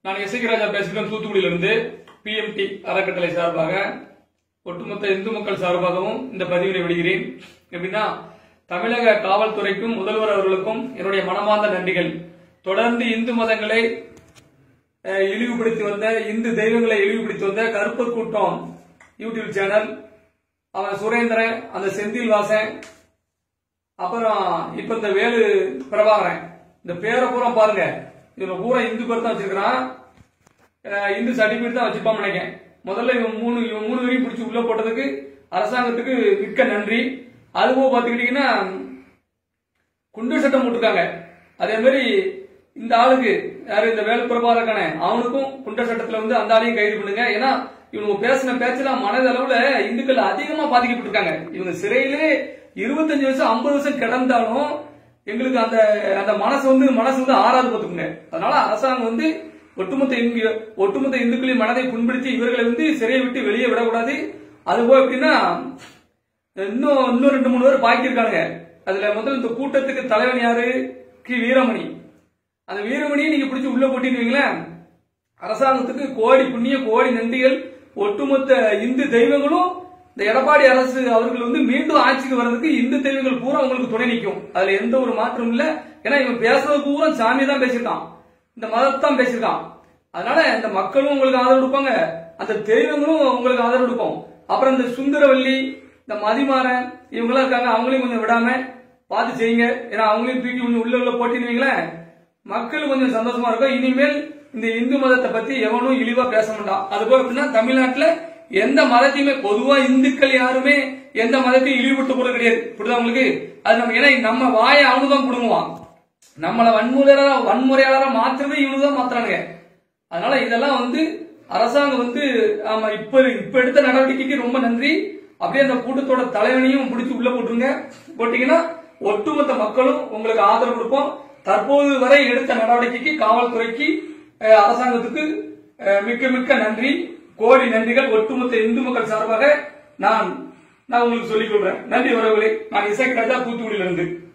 நான் இசைக்கு ராஜா பேசுகிறேன் தூத்துக்குடியிலிருந்து பிஎம்டி அறக்கட்டளை சார்பாக ஒட்டுமொத்த இந்து மக்கள் சார்பாகவும் இந்த பதிவினை விடுகிறேன் எப்படின்னா தமிழக காவல்துறைக்கும் முதல்வர் அவர்களுக்கும் என்னுடைய மனமார்ந்த நன்றிகள் தொடர்ந்து இந்து மதங்களை அஹ், இழிவுபடுத்தி வந்த இந்து தெய்வங்களை இழிவுபடுத்தி வந்த கருப்பர் கூட்டம் யூடியூப் சேனல் அவன் சுரேந்திரன் அந்த செந்தில் வாசன் அப்புறம் இப்ப இந்த வேலு பிரபாகரன் இந்த பேரை பூரா பாருங்க இதுல பூரா இந்து பேர் தான் வச்சிருக்கிறான் அஹ் இந்து சர்டிபிகேட் தான் வச்சிருப்பான் நினைக்கிறேன் முதல்ல இவன் மூணு இவன் மூணு வரையும் பிடிச்சி உள்ள போட்டதுக்கு அரசாங்கத்துக்கு மிக்க நன்றி அதுபோக பாத்துக்கிட்டீங்கன்னா குண்டு சட்டம் போட்டிருக்காங்க அதே மாதிரி இந்த ஆளுக்கு யாரு இந்த வேலு பிரபாகரக்கான அவனுக்கும் குண்ட சட்டத்துல வந்து அந்த ஆளையும் கைது பண்ணுங்க ஏன்னா இவங்க பேசின பேச்செல்லாம் மனதளவுல இந்துக்கள் அதிகமா பாதிக்கப்பட்டிருக்காங்க இவங்க சிறையிலே இருபத்தஞ்சு வருஷம் ஐம்பது வருஷம் கிடந்தாலும் எங்களுக்கு அந்த அந்த மனசு வந்து மனசு வந்து ஆறாது பார்த்துக்குங்க அதனால அரசாங்கம் வந்து ஒட்டுமொத்த இங்கு ஒட்டுமொத்த இந்துக்களின் மனதை புண்படுத்தி இவர்களை வந்து சிறையை விட்டு வெளியே விடக்கூடாது அதுபோக எப்படின்னா இன்னும் இன்னும் ரெண்டு மூணு பேர் பாக்கி இருக்காங்க அதுல முதல்ல இந்த கூட்டத்துக்கு தலைவன் யாரு கி வீரமணி அந்த வீரமணியை நீங்க பிடிச்சி உள்ள போட்டீங்களேன் அரசாங்கத்துக்கு கோடி புண்ணிய கோடி நன்றிகள் ஒட்டுமொத்த இந்து தெய்வங்களும் இந்த எடப்பாடி அரசு அவர்கள் வந்து மீண்டும் ஆட்சிக்கு வர்றதுக்கு இந்து தெய்வங்கள் பூரா உங்களுக்கு துணை நிற்கும் அதுல எந்த ஒரு மாற்றமும் இல்ல ஏன்னா இவன் பேசுறது பூரா சாமி தான் பேசியிருக்கான் இந்த மதத்தான் பேசியிருக்கான் அதனால இந்த மக்களும் உங்களுக்கு ஆதரவு கொடுப்பாங்க அந்த தெய்வங்களும் உங்களுக்கு ஆதரவு கொடுக்கும் அப்புறம் இந்த சுந்தரவல்லி இந்த மதிமாறன் இவங்கெல்லாம் இருக்காங்க அவங்களையும் கொஞ்சம் விடாம பார்த்து செய்யுங்க ஏன்னா அவங்களையும் தூக்கி கொஞ்சம் உள்ள உள்ள போட்டிருவீங்களேன் மக்கள் கொஞ்சம் சந்தோஷமா இருக்கும் இனிமேல் இந்த இந்து மதத்தை பத்தி எவனும் இழிவா பேச மாட்டான் அதுபோல எப்படின்னா தமிழ்நாட்டுல எந்த மதத்தையுமே பொதுவா இந்துக்கள் யாருமே எந்த மதத்தையும் இழிவுபடுத்த போறது கிடையாது புரியுதா உங்களுக்கு அது நம்ம ஏன்னா நம்ம வாயை அவனுதான் புடுங்குவான் நம்மள வன்முறையாளரா வன்முறையாளரா மாத்திரமே இவனுதான் மாத்துறானுங்க அதனால இதெல்லாம் வந்து அரசாங்கம் வந்து ஆமா இப்ப இப்ப எடுத்த நடவடிக்கைக்கு ரொம்ப நன்றி அப்படியே அந்த கூட்டத்தோட தலைவனையும் பிடிச்சு உள்ள போட்டுருங்க போட்டீங்கன்னா ஒட்டுமொத்த மக்களும் உங்களுக்கு ஆதரவு கொடுப்போம் தற்போது வரை எடுத்த நடவடிக்கைக்கு காவல்துறைக்கு அஹ், அரசாங்கத்துக்கு அஹ், மிக்க மிக்க நன்றி கோடி நன்றிகள் ஒட்டுமொத்த இந்து மக்கள் சார்பாக நான் நான் உங்களுக்கு சொல்லிக் கொள்றேன் நன்றி உறவுகளே நான் இசை ராஜா தூத்துக்குடியிலிருந்து